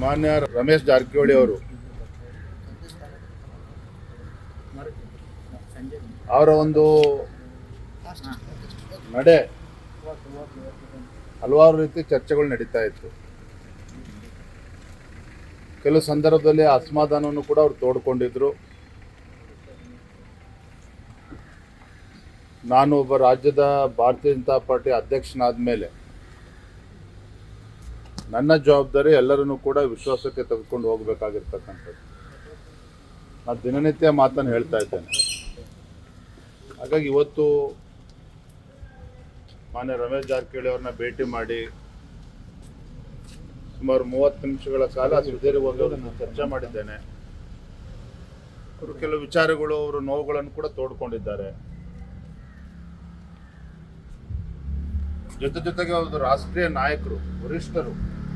ಮಾನ್ಯ ರಮೇಶ್ ಜಾರಕಿಹೊಳಿ ಅವರು ಅವರ ಒಂದು ನಡೆ ಹಲವಾರು ರೀತಿ ಚರ್ಚೆಗಳು ನಡೀತಾ ಇತ್ತು ಕೆಲವು ಸಂದರ್ಭದಲ್ಲಿ ಅಸಮಾಧಾನವನ್ನು ಕೂಡ ಅವ್ರು ತೋಡ್ಕೊಂಡಿದ್ರು ನಾನು ಒಬ್ಬ ರಾಜ್ಯದ ಭಾರತೀಯ ಜನತಾ ಪಾರ್ಟಿ ಅಧ್ಯಕ್ಷನಾದ ಮೇಲೆ ನನ್ನ ಜವಾಬ್ದಾರಿ ಎಲ್ಲರನ್ನೂ ಕೂಡ ವಿಶ್ವಾಸಕ್ಕೆ ತೆಗೆದುಕೊಂಡು ಹೋಗಬೇಕಾಗಿರ್ತಕ್ಕಂಥದ್ದು ನಾನು ದಿನನಿತ್ಯ ಮಾತನ್ನು ಹೇಳ್ತಾ ಇದ್ದೇನೆ ಹಾಗಾಗಿ ಇವತ್ತು ಮಾನ್ಯ ರಮೇಶ್ ಜಾರಕಿಹೊಳಿ ಅವ್ರನ್ನ ಭೇಟಿ ಮಾಡಿ ಸುಮಾರು ಮೂವತ್ತು ನಿಮಿಷಗಳ ಕಾಲ ಸುದೀರ್ಘವಾಗಿ ಅವರನ್ನು ಚರ್ಚೆ ಮಾಡಿದ್ದೇನೆ ಅವರು ಕೆಲವು ವಿಚಾರಗಳು ಅವರು ನೋವುಗಳನ್ನು ಕೂಡ ತೋಡ್ಕೊಂಡಿದ್ದಾರೆ ಜೊತೆ ಜೊತೆಗೆ ಒಂದು ರಾಷ್ಟ್ರೀಯ ನಾಯಕರು ವರಿಷ್ಠರು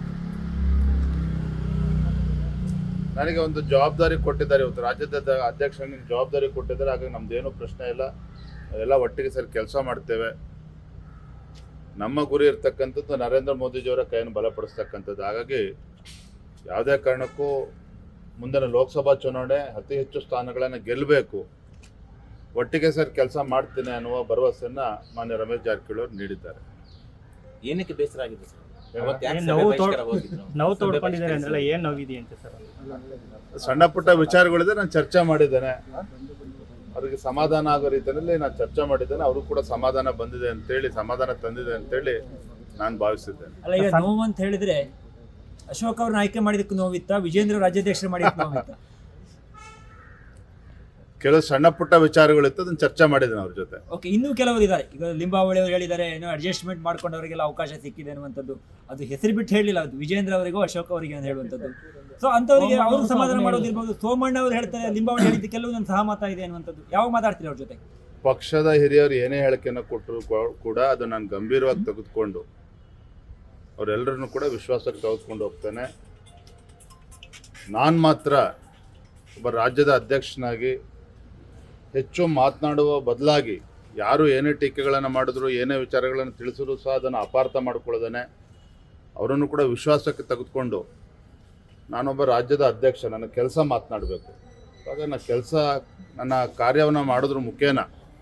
ನನಗೆ ಒಂದು ಜವಾಬ್ದಾರಿ ಕೊಟ್ಟಿದ್ದಾರೆ ಇವತ್ತು ರಾಜ್ಯದ ದ- ಅಧ್ಯಕ್ಷನಿಗೆ ಜವಾಬ್ದಾರಿ ಕೊಟ್ಟಿದ್ದಾರೆ ಹಾಗಾಗಿ ನಮ್ದೇನು ಪ್ರಶ್ನೆ ಇಲ್ಲ ಎಲ್ಲ ಒಟ್ಟಿಗೆ ಸೇರಿ ಕೆಲಸ ಮಾಡ್ತೇವೆ ನಮ್ಮ ಗುರಿ ಇರ್ತಕ್ಕಂಥದ್ದು ನರೇಂದ್ರ ಮೋದಿಜಿಯವರ ಕೈಯನ್ನು ಬಲಪಡಿಸ್ತಕ್ಕಂಥದ್ದು ಹಾಗಾಗಿ ಯಾವುದೇ ಕಾರಣಕ್ಕೂ ಮುಂದಿನ ಲೋಕಸಭಾ ಚುನಾವಣೆ ಅತಿ ಹೆಚ್ಚು ಸ್ಥಾನಗಳನ್ನು ಗೆಲ್ಲಬೇಕು ಒಟ್ಟಿಗೆ ಸೇರಿ ಕೆಲಸ ಮಾಡ್ತೀನಿ ಅನ್ನುವ ಭರವಸೆಯನ್ನ ಮಾನ್ಯ ರಮೇಶ್ ಜಾರಕಿಹೊಳಿ ಅವರು ನೀಡಿದ್ದಾರೆ ಏನಕ್ಕೆ ಬೇಸರ ಆಗಿದೆ ಸರ್ ಅವತ್ತು ಯಾಕೆ ಏನ್ ಸಭೆ ನೋವು ಬಹಿಷ್ಕಾರ ತೋಡ್- ಹೋಗಿದ್ರು? ನೋವು ಸಭೆ ತೋಡ್ಕೊಂಡಿದ್ದಾರೆ ಬಹಿಷ್ಕರಿಸಿ- ಅಂದ್ರಲ್ಲ ಏನ್ ನೋವಿದೆಯಂತೆ ಸರ್ ಸಣ್ಣ ಪುಟ್ಟ ವಿಚಾರಗಳಿದೆ ನಾನು ಚರ್ಚೆ ಮಾಡಿದ್ದೇನೆ ಅವರಿಗೆ ಸಮಾಧಾನ ಆಗೋ ರೀತಿಯಲ್ಲಿ ನಾನು ಚರ್ಚೆ ಮಾಡಿದ್ದೇನೆ ಅವರು ಕೂಡ ಸಮಾಧಾನ ಬಂದಿದೆ ಅಂತೇಳಿ ಸಮಾಧಾನ ತಂದಿದೆ ಅಂತೇಳಿ ನಾನು ಭಾವಿಸಿದ್ದೇನೆ ಅಲ್ಲ ಈಗ ನೋವು ಅಂತ ಹೇಳಿದ್ರೆ ಅಶೋಕ್ ಅವ್ರನ್ನ ಆಯ್ಕೆ ಮಾಡಿದಕ್ಕೆ ನೋವಿತ್ತ ವಿಜೇಂದ್ರ ರಾಜ್ಯಾಧ್ಯಕ್ಷರು ಮಾಡಿದಕ್ಕೆ ನೋವಿತ್ತ ಕೆಲವು ಸಣ್ಣ ಪುಟ್ಟ ವಿಚಾರಗಳಿತ್ತು ಅದನ್ನು ಚರ್ಚೆ ಮಾಡಿದ್ದೇನೆ ಅವ್ರ ಜೊತೆ ಓಕೆ ಇನ್ನೂ ಕೆಲವರು ಇದ್ದಾರೆ ಈಗ ಲಿಂಬಾವಳಿ ಅವರು ಹೇಳಿದ್ದಾರೆ ಏನೋ ಅಡ್ಜಸ್ಟ್ಮೆಂಟ್ ಮಾಡ್ಕೊಂಡವರಿಗೆಲ್ಲ ಅವಕಾಶ ಸಿಕ್ಕಿದೆ ಅನ್ನುವಂಥದ್ದು ಅದು ಹೆಸರು ಬಿಟ್ಟು ಹೇಳಿಲ್ಲ ಅದು ವಿಜೇಂದ್ರ ಅವರಿಗೂ ಅಶೋಕ್ ಅವರಿಗೆ ಅಂತ ಹೇಳುವಂಥದ್ದು ಸೊ ಅಂಥವರಿಗೆ ಅವರು ಸಮಾಧಾನ ಮಾಡೋದಿರ್ಬೋದು ಸೋಮಣ್ಣ ಅವರು ಹೇಳ್ತಾರೆ ಲಿಂಬಾವಳಿ ಹೇಳಿದ್ದು ಕೆಲವು ನನ್ನ ಸಹಮತ ಇದೆ ಅನ್ನುವಂಥದ್ದು ಯಾವಾಗ ಮಾತಾಡ್ತೀರಿ ಅವ್ರ ಜೊತೆ ಪಕ್ಷದ ಹಿರಿಯರು ಏನೇ ಹೇಳಿಕೆಯನ್ನು ಕೊಟ್ಟರು ಕೂಡ ಅದು ನಾನು ಗಂಭೀರವಾಗಿ ತೆಗೆದುಕೊಂಡು ಅವರೆಲ್ಲರನ್ನು ಕೂಡ ವಿಶ್ವಾಸಕ್ಕೆ ತೆಗೆದುಕೊಂಡು ಹೋಗ್ತೇನೆ ನಾನು ಮಾತ್ರ ಒಬ್ಬ ರಾಜ್ಯದ ಅಧ್ಯಕ್ಷನಾಗಿ ಹೆಚ್ಚು ಮಾತನಾಡುವ ಬದಲಾಗಿ ಯಾರು ಏನೇ ಟೀಕೆಗಳನ್ನು ಮಾಡಿದ್ರು ಏನೇ ವಿಚಾರಗಳನ್ನು ತಿಳಿಸಿದ್ರು ಸಹ ಅದನ್ನು ಅಪಾರ್ಥ ಮಾಡ್ಕೊಳ್ಳೋದೇನೆ ಅವರನ್ನು ಕೂಡ ವಿಶ್ವಾಸಕ್ಕೆ ತೆಗೆದುಕೊಂಡು ನಾನೊಬ್ಬ ರಾಜ್ಯದ ಅಧ್ಯಕ್ಷ ನನ್ನ ಕೆಲಸ ಮಾತನಾಡಬೇಕು ಆಗ ನನ್ನ ಕೆಲಸ ನನ್ನ ಕಾರ್ಯವನ್ನು ಮಾಡೋದ್ರ ಮುಖೇನ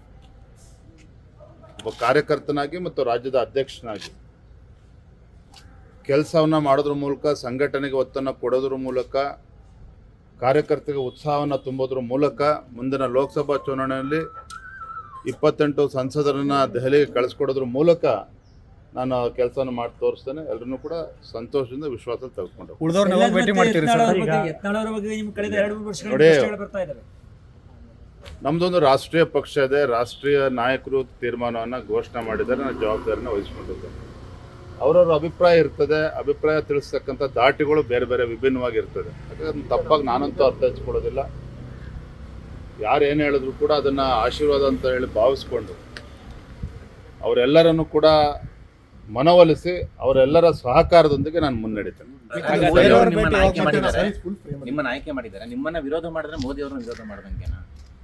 ಒಬ್ಬ ಕಾರ್ಯಕರ್ತನಾಗಿ ಮತ್ತು ರಾಜ್ಯದ ಅಧ್ಯಕ್ಷನಾಗಿ ಕೆಲಸವನ್ನು ಮಾಡೋದ್ರ ಮೂಲಕ ಸಂಘಟನೆಗೆ ಒತ್ತನ್ನು ಕೊಡೋದ್ರ ಮೂಲಕ ಕಾರ್ಯಕರ್ತರಿಗೆ ಉತ್ಸಾಹವನ್ನು ತುಂಬೋದ್ರ ಮೂಲಕ ಮುಂದಿನ ಲೋಕಸಭಾ ಚುನಾವಣೆಯಲ್ಲಿ ಇಪ್ಪತ್ತೆಂಟು ಸಂಸದರನ್ನ ದೆಹಲಿಗೆ ಕಳಿಸ್ಕೊಡೋದ್ರ ಮೂಲಕ ನಾನು ಕೆಲಸವನ್ನು ಮಾಡಿ ತೋರಿಸ್ತೇನೆ ಎಲ್ಲರನ್ನೂ ಕೂಡ ಸಂತೋಷದಿಂದ ವಿಶ್ವಾಸದಲ್ಲಿ ತೆಗೆದುಕೊಂಡು ಉಳಿದವ್ರನ್ನ ಯಾವಾಗ ಭೇಟಿ ಮಾಡ್ತೀರಿ ಯತ್ನಾಳ್ ಸರ್ ಅವ್ರ ಈಗ- ಬಗ್ಗೆ- ಯತ್ನಾಳ್ ಅವರ ಬಗ್ಗೆ ನಿಮ್ಗೆ ಕಳೆದ ಎರಡು ಮೂರು ವರ್ಷಗಳ ನೋಡಿ. ಪ್ರಶ್ನೆಗಳು ಬರ್ತಾ ಇದ್ದಾವೆ ನಮ್ಮದೊಂದು ರಾಷ್ಟ್ರೀಯ ಪಕ್ಷ ಇದೆ ರಾಷ್ಟ್ರೀಯ ನಾಯಕರು ತೀರ್ಮಾನವನ್ನು ಘೋಷಣೆ ಮಾಡಿದ್ದಾರೆ ನಾನು ಜವಾಬ್ದಾರಿನ ವಹಿಸ್ಕೊಂಡಿದ್ದೇನೆ ಅವರವ್ರ ಅಭಿಪ್ರಾಯ ಇರ್ತದೆ ಅಭಿಪ್ರಾಯ ತಿಳಿಸ್ತಕ್ಕಂಥ ದಾಟಿಗಳು ಬೇರೆ ಬೇರೆ ವಿಭಿನ್ನವಾಗಿರ್ತದೆ ಹಾಗಾಗಿ ಅದನ್ನ ತಪ್ಪಾಗಿ ನಾನಂತೂ ಅರ್ಥೈಸ್ಕೊಳ್ಳೋದಿಲ್ಲ ಯಾರು ಏನು ಹೇಳಿದ್ರು ಕೂಡ ಅದನ್ನು ಆಶೀರ್ವಾದ ಅಂತ ಹೇಳಿ ಭಾವಿಸ್ಕೊಂಡು ಅವರೆಲ್ಲರನ್ನು ಕೂಡ ಮನವೊಲಿಸಿ ಅವರೆಲ್ಲರ ಸಹಕಾರದೊಂದಿಗೆ ನಾನು ಮುನ್ನಡೀತೇನೆ ಹಾಗಾದ್ರೆ ಮೋದಿ ಅವ್ರ ಅವ್ರು ನಿಮ್ಮನ್ನ ಭೇಟಿ ಆಯ್ಕೆ ಯಾವಾಗ ಮಾಡಿದ್ದಾರೆ ಮಾಡ್ತೀರಾ? ನಿಮ್ಮನ್ನ ಆಯ್ಕೆ ಮಾಡಿದ್ದಾರೆ ನಿಮ್ಮನ್ನ ವಿರೋಧ ಮಾಡಿದ್ರೆ ಮೋದಿ ಅವ್ರನ್ನ ವಿರೋಧ ಮಾಡ್ದಂಗೆನಾ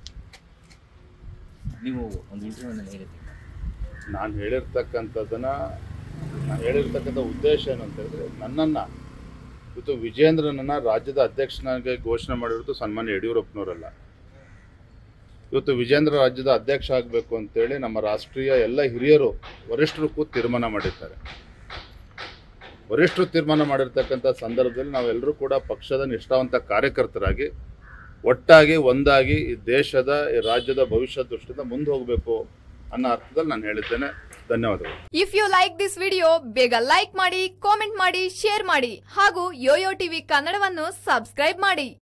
ನೀವು ಒಂದು ಇಂಟರ್ವ್ಯೂನಲ್ಲಿ ಹೇಳಿದ್ದೀರಿ ನಾನು ಹೇಳಿರ್ತಕ್ಕಂಥದ್ದನ್ನು ನಾನು ಹೇಳಿರ್ತಕ್ಕಂಥ ಉದ್ದೇಶ ಏನು ಅಂತ ಹೇಳಿದ್ರೆ ನನ್ನನ್ನು ಇವತ್ತು ವಿಜೇಂದ್ರನನ್ನು ರಾಜ್ಯದ ಅಧ್ಯಕ್ಷನಾಗಿ ಘೋಷಣೆ ಮಾಡಿರೋದು ಸನ್ಮಾನ್ಯ ಯಡಿಯೂರಪ್ಪನವರಲ್ಲ ಇವತ್ತು ವಿಜೇಂದ್ರ ರಾಜ್ಯದ ಅಧ್ಯಕ್ಷ ಆಗಬೇಕು ಅಂತೇಳಿ ನಮ್ಮ ರಾಷ್ಟ್ರೀಯ ಎಲ್ಲ ಹಿರಿಯರು ವರಿಷ್ಠರು ಕೂತು ತೀರ್ಮಾನ ಮಾಡಿರ್ತಾರೆ ವರಿಷ್ಠರು ತೀರ್ಮಾನ ಮಾಡಿರ್ತಕ್ಕಂಥ ಸಂದರ್ಭದಲ್ಲಿ ನಾವೆಲ್ಲರೂ ಕೂಡ ಪಕ್ಷದ ನಿಷ್ಠಾವಂತ ಕಾರ್ಯಕರ್ತರಾಗಿ ಒಟ್ಟಾಗಿ ಒಂದಾಗಿ ಈ ದೇಶದ ಈ ರಾಜ್ಯದ ಭವಿಷ್ಯ ದೃಷ್ಟಿಯಿಂದ ಮುಂದೆ ಹೋಗಬೇಕು ಅನ್ನೋ ಅರ್ಥದಲ್ಲಿ ನಾನು ಹೇಳಿದ್ದೇನೆ ಧನ್ಯವಾದಗಳು if you like this video ಬೇಗ ಲೈಕ್ ಮಾಡಿ ಕಾಮೆಂಟ್ ಮಾಡಿ ಶೇರ್ ಮಾಡಿ ಹಾಗೂ ಯೋಯೋ ಟಿವಿ ಕನ್ನಡವನ್ನು ಸಬ್ಸ್ಕ್ರೈಬ್ ಮಾಡಿ